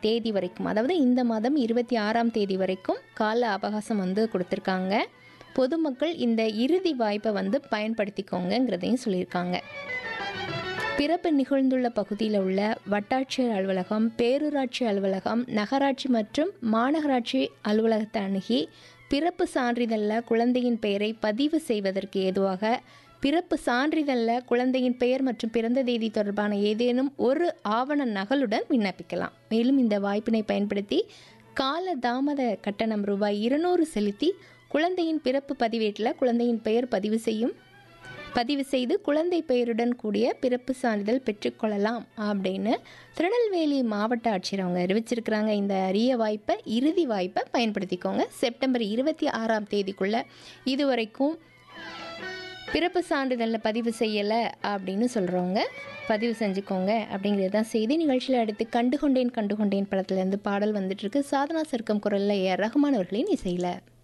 தேதி வரைக்கும் அதாவது இந்த மாதம் இருபத்தி ஆறாம் தேதி வரைக்கும் கால அவகாசம் வந்து கொடுத்துருக்காங்க பொதுமக்கள் இந்த இறுதி வாய்ப்பை வந்து பயன்படுத்திக்கோங்கங்கிறதையும் சொல்லியிருக்காங்க பிறப்பு நிகழ்ந்துள்ள பகுதியில் உள்ள வட்டாட்சியர் அலுவலகம் பேரூராட்சி அலுவலகம் நகராட்சி மற்றும் மாநகராட்சி அலுவலகத்தை அணுகி பிறப்பு சான்றிதழில் குழந்தையின் பெயரை பதிவு செய்வதற்கு ஏதுவாக பிறப்பு சான்றிதழில் குழந்தையின் பெயர் மற்றும் பிறந்த தேதி தொடர்பான ஏதேனும் ஒரு ஆவண நகலுடன் விண்ணப்பிக்கலாம் மேலும் இந்த வாய்ப்பினை பயன்படுத்தி கால தாமத கட்டணம் ரூபாய் இருநூறு செலுத்தி குழந்தையின் பிறப்பு பதிவேட்டில் குழந்தையின் பெயர் பதிவு செய்யும் பதிவு செய்து குழந்தை பெயருடன் கூடிய பிறப்பு சான்றிதழ் பெற்றுக்கொள்ளலாம் அப்படின்னு திருநெல்வேலி மாவட்ட ஆட்சியர் அவங்க அறிவிச்சிருக்கிறாங்க இந்த அரிய வாய்ப்பை இறுதி வாய்ப்பை பயன்படுத்திக்கோங்க செப்டம்பர் இருபத்தி ஆறாம் தேதிக்குள்ள இதுவரைக்கும் பிறப்பு சான்றிதழில் பதிவு செய்யலை அப்படின்னு சொல்கிறவங்க பதிவு செஞ்சுக்கோங்க அப்படிங்கிறது தான் செய்தி நிகழ்ச்சியில் அடுத்து கண்டுகொண்டேன் கண்டுகொண்டேன் படத்துலேருந்து பாடல் வந்துட்டுருக்கு சாதனா சர்க்கம் குரலில் ஏ ரஹ்மான் அவர்களின் இசையில்